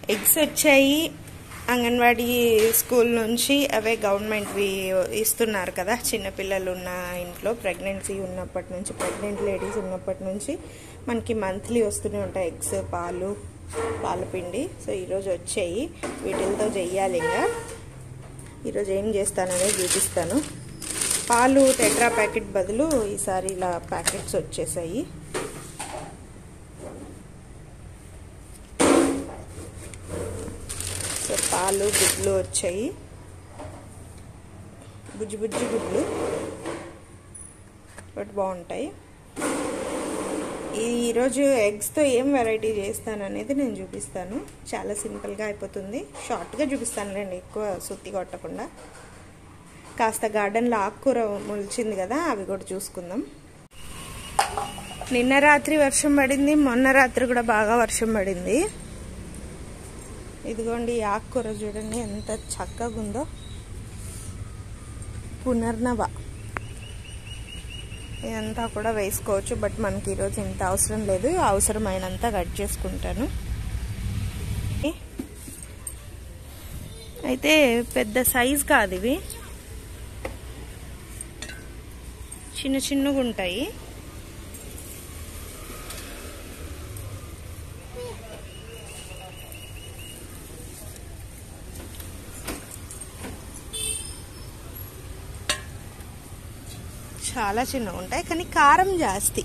Eggs వచ్చాయి anganwadi school నుంచి అవే గవర్నమెంట్వి ఇస్తున్నారు కదా చిన్నపిల్లలు ఉన్న ఇంట్లో ప్రెగ్నెన్సీ ఉన్నప్పటి నుంచి ప్రెగ్నెంట్ లేడీస్ ఉన్నప్పటి నుంచి మనకి మంత్లీ వస్తూనే ఉంటాయి ఎగ్స్ పాలు పాల పిండి సో ఈరోజు వచ్చాయి వీటితో చెయ్యాలి ఇంకా ఈరోజు ఏం చేస్తాననేది చూపిస్తాను పాలు టెట్రా ప్యాకెట్ బదులు ఈసారి ఇలా ప్యాకెట్స్ వచ్చేసాయి సో పాలు గుడ్లు వచ్చాయి బుజ్జి బుజ్జి గుడ్లు బట్ బాగుంటాయి ఈరోజు ఎగ్స్తో ఏం వెరైటీ చేస్తాను అనేది నేను చూపిస్తాను చాలా సింపుల్గా అయిపోతుంది షార్ట్గా చూపిస్తానులేండి ఎక్కువ సుత్తి కొట్టకుండా కాస్త గార్డెన్లో ఆకుకూర మొలిచింది కదా అవి కూడా చూసుకుందాం నిన్న రాత్రి వర్షం పడింది మొన్న రాత్రి కూడా బాగా వర్షం పడింది ఇదిగోండి ఈ ఆకుకూర చూడండి ఎంత చక్కగా ఉందో పునర్నవ ఇదంతా కూడా వేసుకోవచ్చు బట్ మనకి ఈరోజు ఇంత అవసరం లేదు అవసరమైనంత కట్ చేసుకుంటాను అయితే పెద్ద సైజ్ కాదు ఇవి చిన్న చిన్నగా ఉంటాయి చాలా చిన్నగా ఉంటాయి కానీ కారం జాస్తి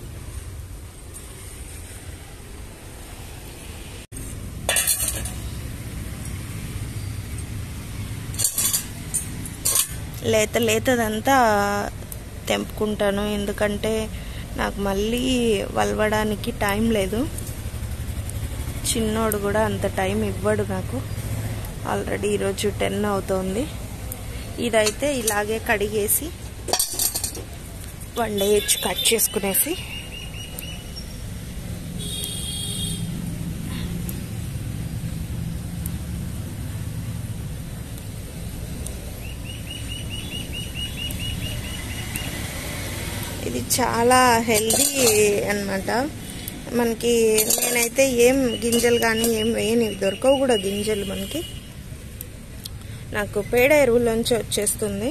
లేత లేతదంతా తెంపుకుంటాను ఎందుకంటే నాకు మళ్ళీ వలవడానికి టైం లేదు చిన్నోడు కూడా అంత టైం ఇవ్వడు నాకు ఆల్రెడీ ఈరోజు టెన్ అవుతోంది ఇదైతే ఇలాగే కడిగేసి వండేయచ్చు కట్ చేసుకునేసి ఇది చాలా హెల్దీ అనమాట మనకి నేనైతే ఏం గింజలు కానీ ఏం వేయని దొరకవు కూడా గింజలు మనకి నాకు పేడ ఎరువులోంచి వచ్చేస్తుంది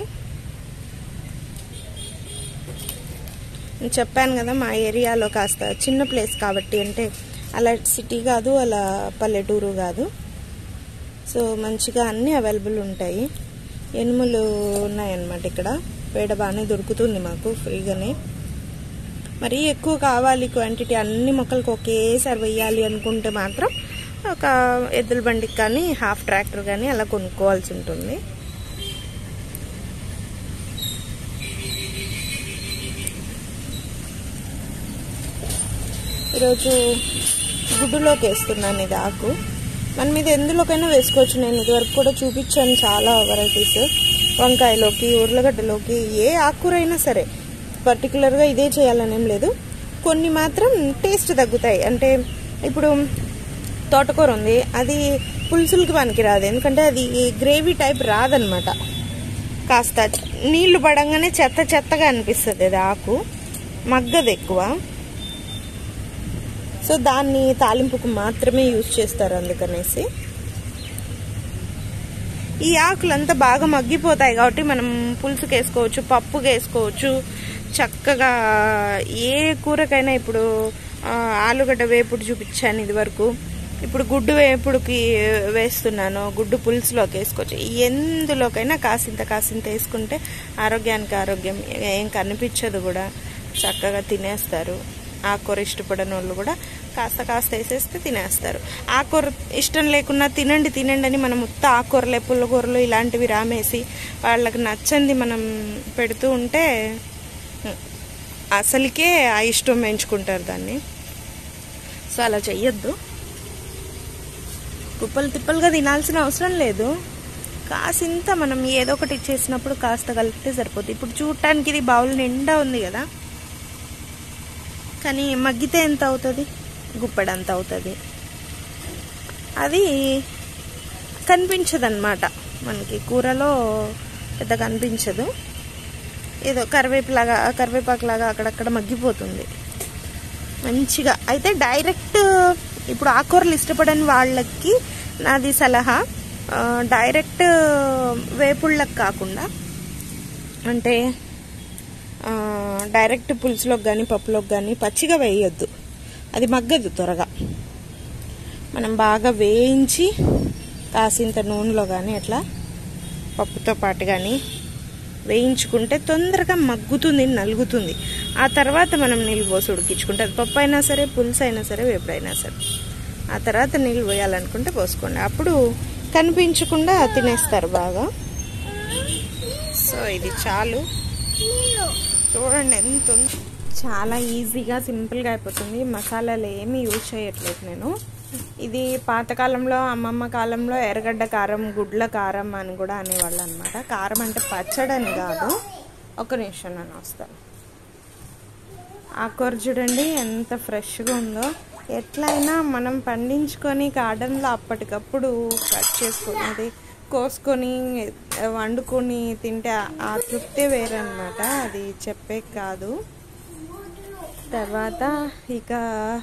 చెప్పాను కదా మా ఏరియాలో కాస్త చిన్న ప్లేస్ కాబట్టి అంటే అలా సిటీ కాదు అలా పల్లెటూరు కాదు సో మంచిగా అన్నీ అవైలబుల్ ఉంటాయి ఎనుములు ఉన్నాయన్నమాట ఇక్కడ పేడ బాగానే దొరుకుతుంది మాకు ఫ్రీగానే మరీ ఎక్కువ కావాలి క్వాంటిటీ అన్ని మొక్కలకు ఒకేసారి వెయ్యాలి అనుకుంటే మాత్రం ఒక ఎద్దుల బండికి కానీ హాఫ్ ట్రాక్టర్ కానీ అలా కొనుక్కోవాల్సి ఉంటుంది ఈరోజు గుడ్డులోకి వేస్తున్నాను ఇది ఆకు మనం ఇది ఎందులోకైనా వేసుకోవచ్చు నేను ఇదివరకు కూడా చూపించాను చాలా వెరైటీస్ వంకాయలోకి ఉర్లగడ్డలోకి ఏ ఆకుకూర అయినా సరే పర్టికులర్గా ఇదే చేయాలనేం లేదు కొన్ని మాత్రం టేస్ట్ తగ్గుతాయి అంటే ఇప్పుడు తోటకూర ఉంది అది పులుసులకి పనికి రాదు ఎందుకంటే అది గ్రేవీ టైప్ రాదనమాట కాస్త నీళ్లు పడంగానే చెత్త చెత్తగా అనిపిస్తుంది అది ఆకు మగ్గదు ఎక్కువ సో దాన్ని తాలింపుకు మాత్రమే యూజ్ చేస్తారు అందుకనేసి ఈ ఆకులంతా బాగా మగ్గిపోతాయి కాబట్టి మనం పులుసుకి వేసుకోవచ్చు పప్పుకి వేసుకోవచ్చు చక్కగా ఏ కూరకైనా ఇప్పుడు ఆలుగడ్డ వేపుడు చూపించాను ఇది వరకు ఇప్పుడు గుడ్డు వేపుడుకి వేస్తున్నాను గుడ్డు పులుసులోకి వేసుకోవచ్చు ఎందులోకైనా కాసింత కాసింత వేసుకుంటే ఆరోగ్యానికి ఆరోగ్యం ఏం కనిపించదు కూడా చక్కగా తినేస్తారు ఆకుకూర ఇష్టపడని వాళ్ళు కూడా కాస్త కాస్త వేసేస్తే తినేస్తారు ఆకుకూర ఇష్టం లేకున్నా తినండి తినండి అని మనం ఉత్త ఆకుకూరలే పుల్లకూరలు ఇలాంటివి రామేసి వాళ్ళకి నచ్చంది మనం పెడుతూ ఉంటే అసలుకే ఆ ఇష్టం పెంచుకుంటారు దాన్ని సో అలా చెయ్యొద్దు కుప్పలు తిప్పలుగా తినాల్సిన అవసరం లేదు కాసింత మనం ఏదో ఒకటి ఇచ్చేసినప్పుడు కాస్త కలిపితే సరిపోతుంది ఇప్పుడు చూడటానికి ఇది బౌల్ నిండా ఉంది కదా కానీ మగ్గితే ఎంత అవుతుంది గుప్పడంత అవుతుంది అది కనిపించదు అనమాట మనకి కూరలో పెద్ద కనిపించదు ఏదో కరివేపులాగా కరివేపాకులాగా అక్కడక్కడ మగ్గిపోతుంది మంచిగా అయితే డైరెక్ట్ ఇప్పుడు ఆకుకూరలు ఇష్టపడని వాళ్ళకి నాది సలహా ఆ, డైరెక్ట్ వేపుళ్ళకి కాకుండా అంటే ఆ, డైరెక్ట్ పులుసులోకి కానీ పప్పులోకి కానీ పచ్చిగా వేయొద్దు అది మగ్గదు త్వరగా మనం బాగా వేయించి కాసింత నూనెలో కానీ అట్లా పప్పుతో పాటు కానీ వేయించుకుంటే తొందరగా మగ్గుతుంది నలుగుతుంది ఆ తర్వాత మనం నీళ్ళు పోసి ఉడికించుకుంటే అది పప్పు అయినా సరే పులుసు అయినా సరే వేపుడైనా సరే ఆ తర్వాత నీళ్ళు పోయాలనుకుంటే పోసుకోండి అప్పుడు కనిపించకుండా తినేస్తారు బాగా సో ఇది చాలు చూడండి ఎంత ఉంది చాలా ఈజీగా సింపుల్గా అయిపోతుంది మసాలాలు ఏమీ యూజ్ చేయట్లేదు నేను ఇది పాతకాలంలో అమ్మమ్మ కాలంలో ఎర్రగడ్డ కారం గుడ్ల కారం అని కూడా అనేవాళ్ళు అనమాట కారం అంటే పచ్చడి అని కాదు ఒక నిమిషం నేను వస్తాను ఆకుకూర చూడండి ఎంత ఫ్రెష్గా ఉందో ఎట్లయినా మనం పండించుకొని గార్డెన్లో అప్పటికప్పుడు కట్ చేసుకొని అది కోసుకొని వండుకొని తింటే ఆ తృప్తే వేరనమాట అది చెప్పే కాదు తర్వాత ఇక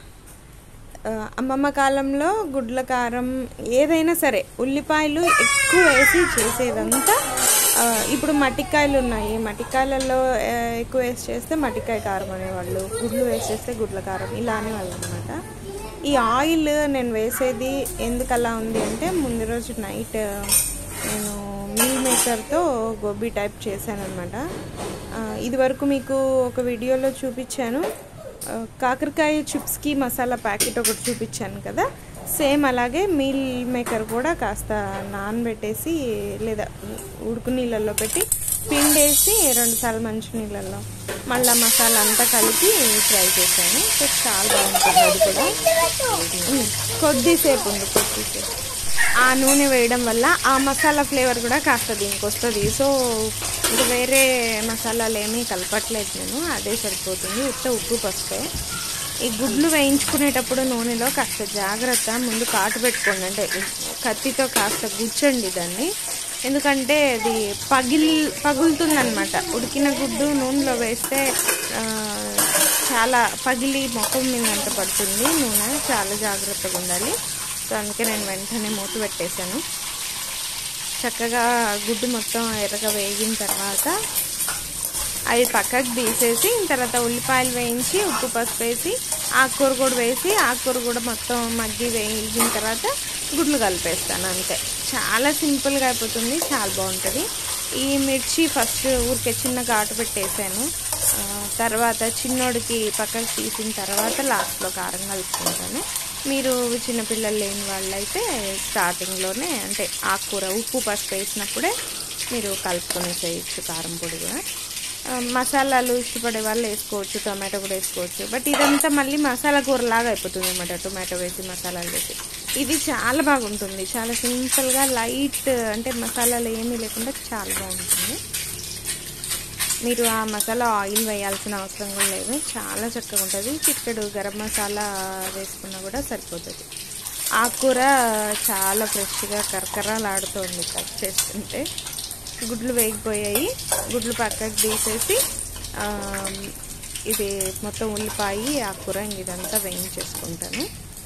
ఆ, అమ్మమ్మ కాలంలో గుడ్ల కారం ఏదైనా సరే ఉల్లిపాయలు ఎక్కువ వేసి చేసేదంతా ఆ, ఇప్పుడు మట్టికాయలు ఉన్నాయి మట్టికాయలలో ఆ, ఎక్కువ వేసి చేస్తే మట్టికాయ కారం అనేవాళ్ళు గుడ్లు వేసి చేస్తే గుడ్ల కారం ఇలా అనేవాళ్ళు అనమాట ఈ ఆయిల్ నేను వేసేది ఎందుకు అలా ఉంది అంటే ముందు రోజు నైట్ నేను మీల్ మేకర్తో గోబీ టైప్ చేశాను అనమాట ఇది వరకు మీకు ఒక వీడియోలో చూపించాను ఆ, కాకరకాయ చిప్స్కి మసాలా ప్యాకెట్ ఒకటి చూపించాను కదా సేమ్ అలాగే మీల్ మేకర్ కూడా కాస్త నానబెట్టేసి లేదా ఉడుకు నీళ్ళల్లో పెట్టి పిండేసి రెండుసార్లు మంచి నీళ్ళల్లో మళ్ళీ మసాలా అంతా కలిపి ఫ్రై చేశాను సో చాలా బాగుంటుంది అది కూడా ఉమ్, కొద్దిసేపు ఉంది కొద్దిసేపు ఆ నూనె వేయడం వల్ల ఆ మసాలా ఫ్లేవర్ కూడా కాస్త దీనికి వస్తుంది సో ఇంకా వేరే మసాలాలు ఏమీ కలపట్లేదు నేను అదే సరిపోతుంది ఉత్త ఉప్పు పసుపే ఈ గుడ్లు వేయించుకునేటప్పుడు నూనెలో కాస్త జాగ్రత్త ముందు కాటు పెట్టుకోండి అంటే కత్తితో కాస్త గుచ్చండి దాన్ని ఎందుకంటే అది పగిలి పగులుతుందనమాట ఉడికిన గుడ్డు నూనెలో వేస్తే ఆ, చాలా పగిలి ముఖం మీద అంత పడుతుంది నూనె చాలా జాగ్రత్తగా ఉండాలి సో అందుకే నేను వెంటనే మూత పెట్టేశాను చక్కగా గుడ్డు మొత్తం ఎర్రగా వేగిన తర్వాత అవి పక్కకు తీసేసి తర్వాత ఉల్లిపాయలు వేయించి ఉప్పు పసుపు వేసి ఆకుకూర కూడా వేసి ఆకుకూర కూడా మొత్తం మగ్గి వేయించిన తర్వాత గుడ్లు కలిపేస్తాను అంతే చాలా సింపుల్గా అయిపోతుంది చాలా బాగుంటుంది ఈ మిర్చి ఫస్ట్ ఊరికే చిన్న ఘాటు పెట్టేసాను ఆ, తర్వాత చిన్నోడికి పక్కకు తీసిన తర్వాత లాస్ట్లో కారం కలుపుకుంటాను మీరు చిన్నపిల్లలు లేని వాళ్ళైతే స్టార్టింగ్లోనే అంటే ఆకుకూర ఉప్పు పసుపు వేసినప్పుడే మీరు కలుపుకొని చేయొచ్చు కారం పొడి కూడా ఆ, మసాలాలు ఇష్టపడే వాళ్ళు వేసుకోవచ్చు టొమాటో కూడా వేసుకోవచ్చు బట్ ఇదంతా మళ్ళీ మసాలా కూరలాగా అయిపోతుంది అనమాట టొమాటో వేసి మసాలాలు వేసి ఇది చాలా బాగుంటుంది చాలా సింపుల్గా లైట్ అంటే మసాలాలు ఏమీ లేకుండా చాలా బాగుంటుంది మీరు ఆ మసాలా ఆయిల్ వేయాల్సిన అవసరం కూడా లేదు చాలా చక్కగా ఉంటుంది చిక్కడు గరం మసాలా వేసుకున్నా కూడా సరిపోతుంది ఆకుకూర చాలా ఫ్రెష్గా కరకరలాడుతోంది కట్ చేస్తుంటే గుడ్లు వేగిపోయాయి గుడ్లు పక్కకు తీసేసి ఆ, ఇది మొత్తం ఉల్లిపాయ ఆకుకూర ఇంక ఇదంతా వేయించేసుకుంటాను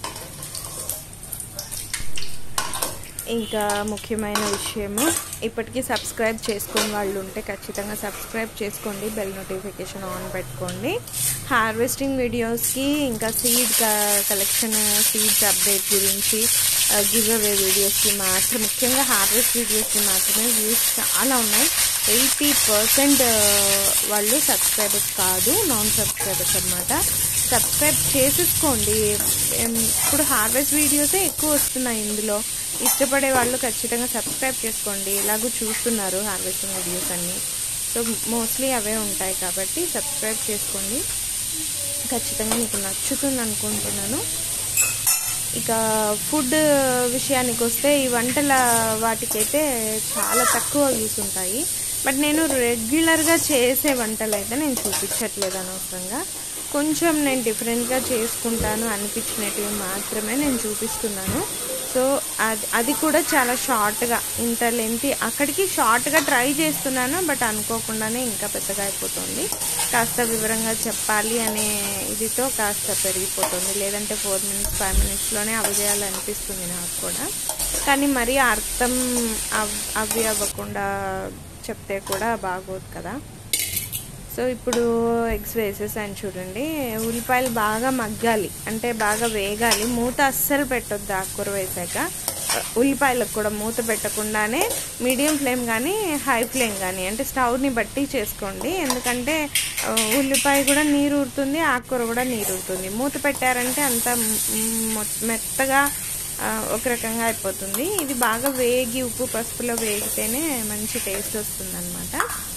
ఇంకా ముఖ్యమైన విషయము ఇప్పటికీ సబ్స్క్రైబ్ చేసుకుని వాళ్ళు ఉంటే ఖచ్చితంగా సబ్స్క్రైబ్ చేసుకోండి బెల్ నోటిఫికేషన్ ఆన్ పెట్టుకోండి హార్వెస్టింగ్ వీడియోస్కి ఇంకా సీడ్ కలెక్షన్ సీడ్స్ అప్డేట్ గురించి గివ్ అవే వీడియోస్కి మాత్రం ముఖ్యంగా హార్వెస్ట్ వీడియోస్కి మాత్రమే వ్యూస్ చాలా ఉన్నాయి ఎయిటీ పర్సెంట్ వాళ్ళు సబ్స్క్రైబర్స్ కాదు నాన్ సబ్స్క్రైబర్స్ అనమాట సబ్స్క్రైబ్ చేసేసుకోండి ఎం, ఇప్పుడు హార్వెస్ట్ వీడియోసే ఎక్కువ వస్తున్నాయి ఇందులో ఇష్టపడే వాళ్ళు ఖచ్చితంగా సబ్స్క్రైబ్ చేసుకోండి ఎలాగో చూస్తున్నారు హార్వెస్టింగ్ వీడియోస్ అన్నీ సో మోస్ట్లీ అవే ఉంటాయి కాబట్టి సబ్స్క్రైబ్ చేసుకోండి ఖచ్చితంగా మీకు నచ్చుతుంది అనుకుంటున్నాను ఇక ఫుడ్ విషయానికి వస్తే ఈ వంటల వాటికైతే చాలా తక్కువ వ్యూస్ ఉంటాయి బట్ నేను రెగ్యులర్గా చేసే వంటలు అయితే నేను చూపించట్లేదు అనవసరంగా కొంచెం నేను డిఫరెంట్గా చేసుకుంటాను అనిపించినటివి మాత్రమే నేను చూపిస్తున్నాను సో అది అది కూడా చాలా షార్ట్గా ఇంత లెంత్ అక్కడికి షార్ట్గా ట్రై చేస్తున్నాను బట్ అనుకోకుండానే ఇంకా పెద్దగా అయిపోతుంది కాస్త వివరంగా చెప్పాలి అనే ఇదితో కాస్త పెరిగిపోతుంది లేదంటే ఫోర్ మినిట్స్ ఫైవ్ మినిట్స్లోనే అవి చేయాలనిపిస్తుంది నాకు కూడా కానీ మరీ అర్థం అవ్- అవి అవ్వకుండా చెప్తే కూడా బాగోదు కదా సో ఇప్పుడు ఎగ్స్ వేసేసాను చూడండి ఉల్లిపాయలు బాగా మగ్గాలి అంటే బాగా వేగాలి మూత అస్సలు పెట్టొద్దు ఆకుకూర వేసాక ఉల్లిపాయలకు కూడా మూత పెట్టకుండానే మీడియం ఫ్లేమ్ కానీ హై ఫ్లేమ్ కానీ అంటే స్టవ్ని బట్టి చేసుకోండి ఎందుకంటే ఆ, ఉల్లిపాయ కూడా నీరు ఊరుతుంది ఆకుకూర కూడా నీరు ఊరుతుంది మూత పెట్టారంటే అంత మెత్తగా ఆ, ఒక రకంగా అయిపోతుంది ఇది బాగా వేగి ఉప్పు పసుపులో వేగితేనే మంచి టేస్ట్ వస్తుంది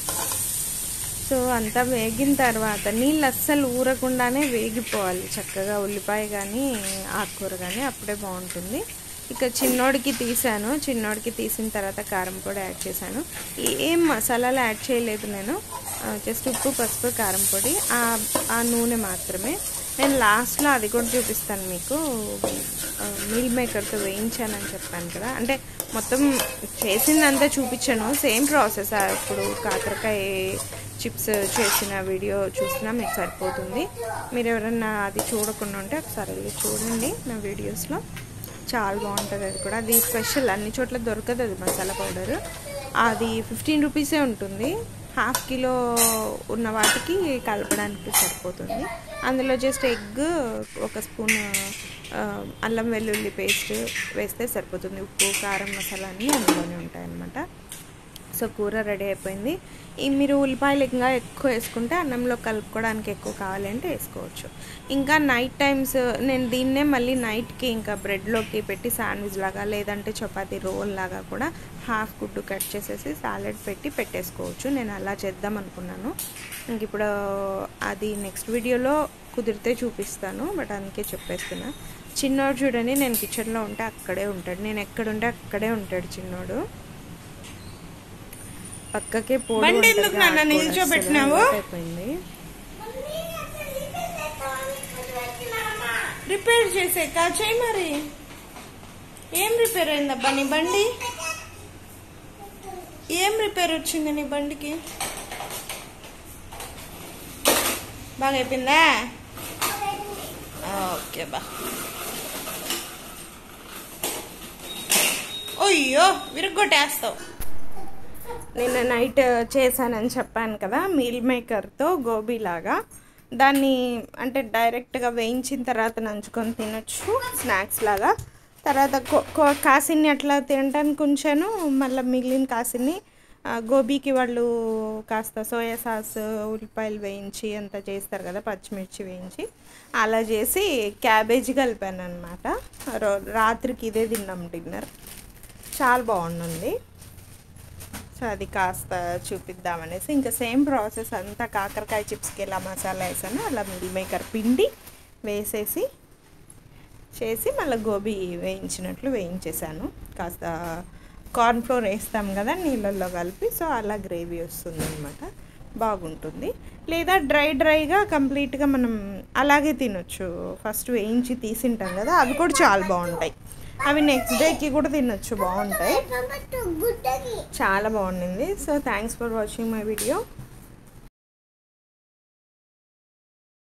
సో అంతా వేగిన తర్వాత నీళ్ళు అస్సలు ఊరకుండానే వేగిపోవాలి చక్కగా ఉల్లిపాయ కానీ ఆకుకూర కానీ అప్పుడే బాగుంటుంది ఇక చిన్నోడికి తీసాను చిన్నోడికి తీసిన తర్వాత కారం పొడి యాడ్ చేశాను ఏం మసాలాలు యాడ్ చేయలేదు నేను జస్ట్ ఉప్పు పసుపు కారం పొడి ఆ ఆ నూనె మాత్రమే నేను లాస్ట్లో అది కూడా చూపిస్తాను మీకు మీల్ మేకర్తో వేయించానని చెప్పాను కదా అంటే మొత్తం చేసిందంతా చూపించాను సేమ్ ప్రాసెస్ ఇప్పుడు కాకరకాయ చిప్స్ చేసిన వీడియో చూసినా మీకు సరిపోతుంది మీరు ఎవరన్నా అది చూడకుండా ఉంటే ఒకసారి వెళ్ళి చూడండి నా వీడియోస్లో చాలా బాగుంటుంది అది కూడా అది స్పెషల్ అన్ని చోట్ల దొరకదు అది మసాలా పౌడర్ అది ఫిఫ్టీన్ రూపీసే ఉంటుంది హాఫ్ కిలో ఉన్న వాటికి కలపడానికి సరిపోతుంది అందులో జస్ట్ ఎగ్ ఒక స్పూన్ ఆ, అల్లం వెల్లుల్లి పేస్ట్ వేస్తే సరిపోతుంది ఉప్పు కారం మసాలా అన్నీ అందులోనే ఉంటాయి అన్నమాట సో కూర రెడీ అయిపోయింది ఈ మీరు ఉల్లిపాయలు ఇంకా ఎక్కువ వేసుకుంటే అన్నంలో కలుపుకోవడానికి ఎక్కువ కావాలంటే వేసుకోవచ్చు ఇంకా నైట్ టైమ్స్ నేను దీన్నే మళ్ళీ నైట్కి ఇంకా బ్రెడ్లోకి పెట్టి శాండ్విచ్ లాగా లేదంటే చపాతీ రోల్ లాగా కూడా హాఫ్ గుడ్డు కట్ చేసేసి సాలెడ్ పెట్టి పెట్టేసుకోవచ్చు నేను అలా చేద్దాం అనుకున్నాను ఇంక ఇప్పుడు అది నెక్స్ట్ వీడియోలో కుదిరితే చూపిస్తాను బట్ అందుకే చెప్పేస్తున్నా చిన్నోడు చూడండి నేను కిచెన్లో ఉంటే అక్కడే ఉంటాడు నేను ఎక్కడుంటే అక్కడే ఉంటాడు చిన్నోడు పక్కకే పోడు బండి ఉంటది ఎందుకు నాన్న ఆడుకోడు నిల్చోబెట్టినావు? అస్సలు అయిపోయింది రిపేర్ చేసే కా చేయి మరి ఏం రిపేర్ అయిందబ్బా నీ బండి ఏం రిపేర్ వచ్చింది నీ బండికి బాగా అయిపోయిందా ఓకే బా అయ్యో విరగొట్టేస్తావు నిన్న నైట్ చేశానని చెప్పాను కదా మీల్ మేకర్తో గోబీ లాగా దాన్ని అంటే డైరెక్ట్గా వేయించిన తర్వాత నంచుకొని తినొచ్చు స్నాక్స్ లాగా తర్వాత కొ- కొ- కాసిన్ని అట్లా తినడానికి ఉంచాను మళ్ళీ మిగిలిన కాసిన్ని ఆ, గోబీకి వాళ్ళు కాస్త సోయా సాస్ ఉల్లిపాయలు వేయించి అంతా చేస్తారు కదా పచ్చిమిర్చి వేయించి అలా చేసి క్యాబేజీ కలిపాను అనమాట రాత్రికి ఇదే తిన్నాం డిన్నర్ చాలా బాగుంటుంది సో అది కాస్త చూపిద్దామనేసి ఇంకా సేమ్ ప్రాసెస్ అంతా కాకరకాయ చిప్స్కి ఎలా మసాలా వేసానో అలా మిల్ మేకర్ పిండి వేసేసి చేసి మళ్ళీ గోబీ వేయించినట్లు వేయించేసాను కాస్త కార్న్ఫ్లోర్ వేస్తాం కదా నీళ్ళల్లో కలిపి సో అలా గ్రేవీ వస్తుంది అనమాట బాగుంటుంది లేదా డ్రై డ్రైగా కంప్లీట్గా మనం అలాగే తినొచ్చు ఫస్ట్ వేయించి తీసింటాం కదా అవి కూడా చాలా బాగుంటాయి అవి నెక్స్ట్ డేకి కూడా తినొచ్చు బాగుంటాయి చాలా బాగుండింది so thanks for watching my video